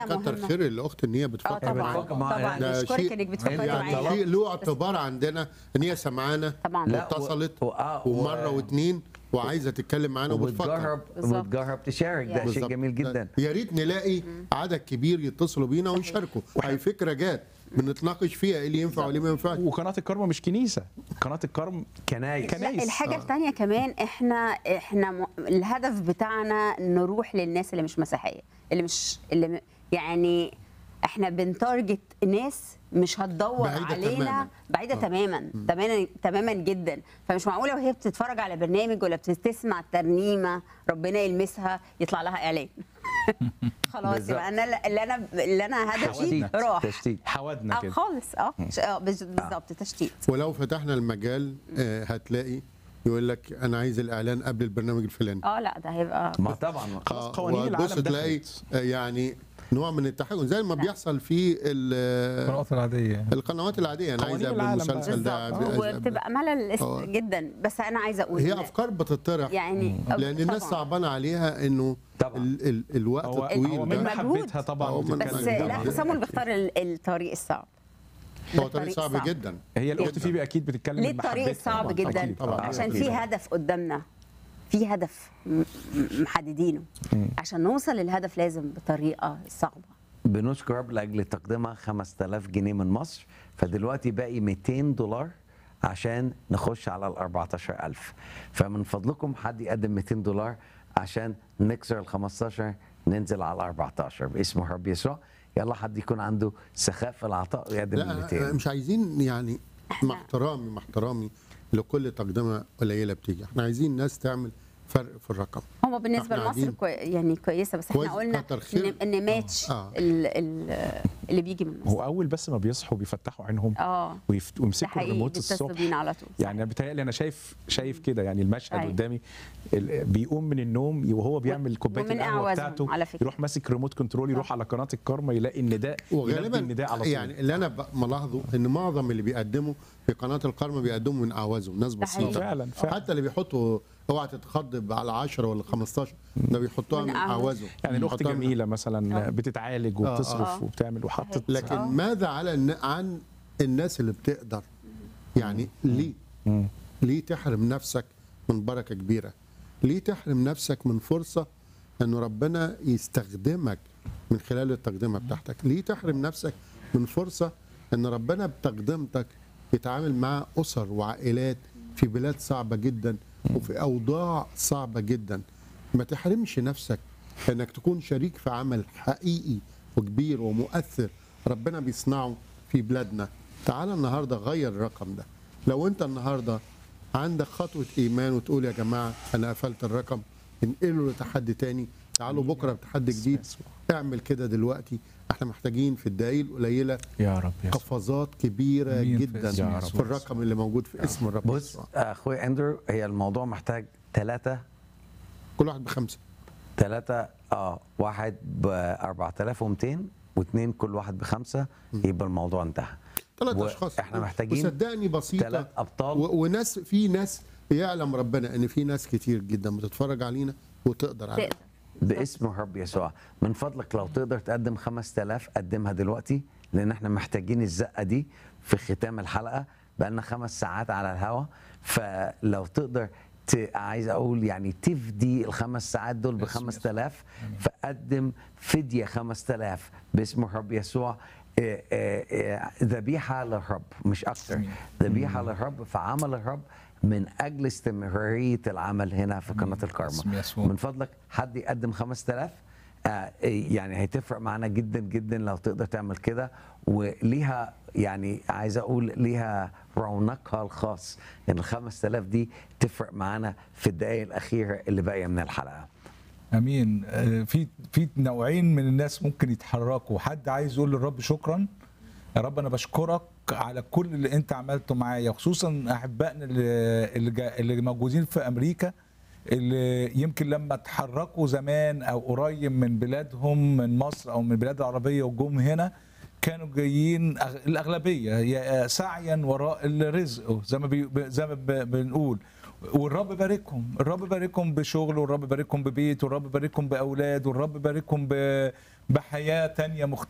كتر مهمة. خير الاخت ان هي اه بتفكر طبعا معانا. بتفكر معانا. طبعا ده نشكرك شيء- انك بتفكري يعني معانا شيء له اعتبار عندنا ان هي سمعانه طبعا. لا، واتصلت و- وآه، و- ومره واثنين وعايزه تتكلم معانا وبتفكر وبتجرب بالظبط. وبتجرب تشارك ده شيء بالظبط. جميل جدا يا ريت نلاقي عدد كبير يتصلوا بينا ونشاركوا هي فكره جت بنتناقش فيها ايه اللي ينفع وايه اللي ما ينفعش وقناه الكرم مش كنيسه قناه الكرم كنايس كنايس. لا الحاجه الثانيه كمان احنا احنا م... الهدف بتاعنا نروح للناس اللي مش مسيحيه اللي مش اللي م... يعني احنا بنتارجت ناس مش هتدور بعيدة علينا تماماً. بعيده تماما تماما تماما جدا فمش معقوله وهي بتتفرج على برنامج ولا بتسمع ترنيمه ربنا يلمسها يطلع لها اعلان خلاص بالظبط. يبقى انا اللي انا اللي انا هدفي تشتيت راح تشتيت حودنا اه كده خالص اه ش- اه بز- بالظبط تشتيت ولو فتحنا المجال آه، هتلاقي يقول لك انا عايز الاعلان قبل البرنامج الفلاني اه لا ده هيبقى ما طبعا خلاص آه، قوانين العالم وتبص تلاقي دخلت. آه، يعني نوع من التحكم زي ما بيحصل في ال- القنوات العاديه القنوات العاديه انا عايز قوانين قبل العالم بقى. المسلسل ده بالظبط قبل- وبتبقى ملل آه. جدا بس انا عايزه اقول هي إن- افكار بتطرح يعني لان الناس طبعاً. صعبان عليها انه طبعاً. ال ال الوقت هو هو الطويل من ده مجهود. محبتها طبعا هو من وتتكلم بس طبعاً. لا طبعاً. سامول بيختار ال- الطريق الصعب هو طريق صعب جدا هي الاخت جداً. فيبي اكيد بتتكلم ليه من الطريق محبتها الصعب طبعاً. جدا أكيد. طبعاً. عشان أكيد. في هدف قدامنا في هدف م- م- محددينه عشان نوصل للهدف لازم بطريقه صعبه بنشكر رب لاجل تقديمها 5000 جنيه من مصر فدلوقتي باقي 200 دولار عشان نخش على ال 14000 فمن فضلكم حد يقدم 200 دولار عشان نكسر ال 15 ننزل على ال 14 باسم رب يسوع يلا حد يكون عنده سخاء في العطاء ويقدم لا 200 مش عايزين يعني مع احترامي مع احترامي لكل تقدمه قليله بتيجي احنا عايزين ناس تعمل فرق في الرقم هو بالنسبه إحنا لمصر قاعدين- كوي يعني كويسه بس كويس، احنا قلنا كتر خير. ان, إن ماتش آه. ال- ال- اللي بيجي من مصر هو اول بس ما بيصحوا بيفتحوا عينهم اه ويفت- ده ويمسكوا حقيقي الريموت بيتصلوا الصبح بينا على طول يعني انا بيتهيألي انا شايف شايف كده يعني المشهد أيوة. قدامي ال- بيقوم من النوم وهو بيعمل كوبايه ومن القهوه أعوازهم بتاعته على فكرة. يروح ماسك ريموت كنترول يروح على قناه الكارما يلاقي النداء ينبه وغالبا النداء على طول يعني اللي انا ب- ملاحظه ان معظم اللي بيقدموا في قناه القرم بيقدموا من اعوازهم ناس ده حقيقي. بسيطه فعلا فعلا حتى اللي بيحطوا اوعى تتخض على 10 ولا 15 ده بيحطوها من من أعواز. اعوازهم يعني الاخت بيحطوها من- جميله مثلا آه. بتتعالج آه، وبتصرف آه. وبتعمل وحطت لكن آه. ماذا على الن- عن الناس اللي بتقدر يعني ليه مم. ليه تحرم نفسك من بركه كبيره ليه تحرم نفسك من فرصه ان ربنا يستخدمك من خلال التقدمه بتاعتك ليه تحرم نفسك من فرصه ان ربنا بتقدمتك يتعامل مع اسر وعائلات في بلاد صعبه جدا وفي اوضاع صعبه جدا ما تحرمش نفسك انك تكون شريك في عمل حقيقي وكبير ومؤثر ربنا بيصنعه في بلادنا تعال النهارده غير الرقم ده لو انت النهارده عندك خطوه ايمان وتقول يا جماعه انا قفلت الرقم انقله لتحدي تاني تعالوا بكره بتحدي جديد اعمل كده دلوقتي احنا محتاجين في الدقايق القليله يا رب يا قفزات كبيره أمين في جدا اسم يا رب. في الرقم اللي موجود في اسم الرب بص يسوع. اخوي اندرو هي الموضوع محتاج ثلاثة كل واحد بخمسه ثلاثة اه واحد ب 4200 واثنين كل واحد بخمسة يبقى الموضوع انتهى ثلاث و- اشخاص احنا محتاجين وصدقني بسيطه ثلاث ابطال و- وناس في ناس يعلم ربنا ان في ناس كتير جدا بتتفرج علينا وتقدر علينا تقدر باسم الرب يسوع من فضلك لو تقدر تقدم 5000 قدمها دلوقتي لان احنا محتاجين الزقه دي في ختام الحلقه بقالنا خمس ساعات على الهوا فلو تقدر ت... عايز اقول يعني تفدي الخمس ساعات دول ب باسم 5000 فقدم فديه 5000 باسم الرب يسوع إيه إيه إيه ذبيحه للرب مش اكتر ذبيحه للرب فعمل الرب من اجل استمراريه العمل هنا في قناه الكارما باسم يسوع. من فضلك حد يقدم 5000 آه، يعني هيتفرق معانا جدا جدا لو تقدر تعمل كده وليها يعني عايز اقول ليها رونقها الخاص ان ال 5000 دي تفرق معانا في الدقائق الاخيره اللي باقيه من الحلقه امين آه، في في نوعين من الناس ممكن يتحركوا حد عايز يقول للرب شكرا يا رب انا بشكرك على كل اللي انت عملته معايا خصوصا احبائنا اللي اللي, جا- اللي موجودين في امريكا اللي يمكن لما اتحركوا زمان او قريب من بلادهم من مصر او من البلاد العربيه وجم هنا كانوا جايين أغ- الاغلبيه يا- سعيا وراء الرزق زي ما بي زي ما ب- بنقول والرب باركهم الرب باركهم بشغل والرب باركهم ببيت والرب باركهم باولاد والرب باركهم ب- بحياه تانية مختلفه